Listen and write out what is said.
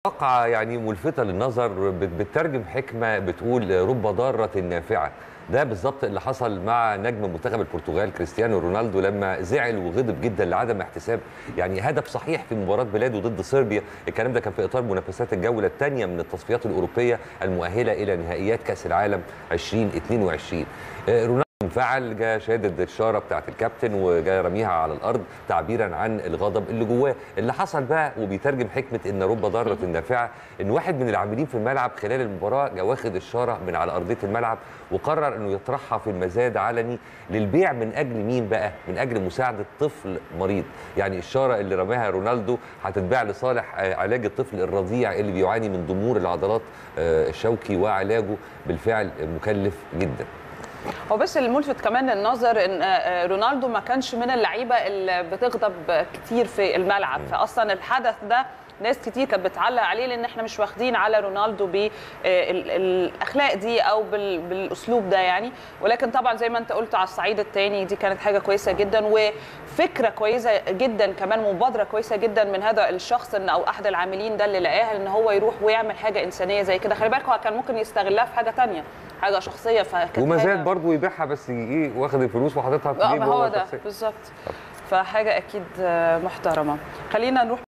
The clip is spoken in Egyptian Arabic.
واقعة يعني ملفتة للنظر بت- بتترجم حكمة بتقول رب ضارة نافعة ده بالظبط اللي حصل مع نجم منتخب البرتغال كريستيانو رونالدو لما زعل وغضب جدا لعدم احتساب يعني هدف صحيح في مباراة بلاده ضد صربيا الكلام ده كان في إطار منافسات الجولة الثانية من التصفيات الأوروبية المؤهلة إلى نهائيات كأس العالم 2022 آه، رونالدو انفعل جاء شادد الشاره بتاعت الكابتن وجاء رميها على الارض تعبيرا عن الغضب اللي جواه اللي حصل بقى وبيترجم حكمه ان رب ضاره نافعه ان واحد من العاملين في الملعب خلال المباراه جاء واخد الشاره من على ارضيه الملعب وقرر انه يطرحها في المزاد علني للبيع من اجل مين بقى من اجل مساعده طفل مريض يعني الشاره اللي رماها رونالدو هتتباع لصالح آه، علاج الطفل الرضيع اللي بيعاني من ضمور العضلات آه، الشوكي وعلاجه بالفعل مكلف جدا هو بس الملفت كمان للنظر ان آه، رونالدو ما كانش من اللعيبه اللي بتغضب كتير في الملعب فاصلا الحدث ده ناس كتير كانت بتعلق عليه لان احنا مش واخدين على رونالدو بالاخلاق دي او بال- بالاسلوب ده يعني ولكن طبعا زي ما انت قلت على الصعيد الثاني دي كانت حاجه كويسه جدا وفكره كويسه جدا كمان مبادره كويسه جدا من هذا الشخص ان او احد العاملين ده اللي لقاها ان هو يروح ويعمل حاجه انسانيه زي كده خلي بالك هو كان ممكن يستغلها في حاجه تانية حاجه شخصيه فكانت وما زال حاجة- برضه يبيعها بس ايه واخد الفلوس وحاططها في اه جيبه ما هو هو ده شخصيا. بالظبط فحاجه اكيد آه، محترمه خلينا نروح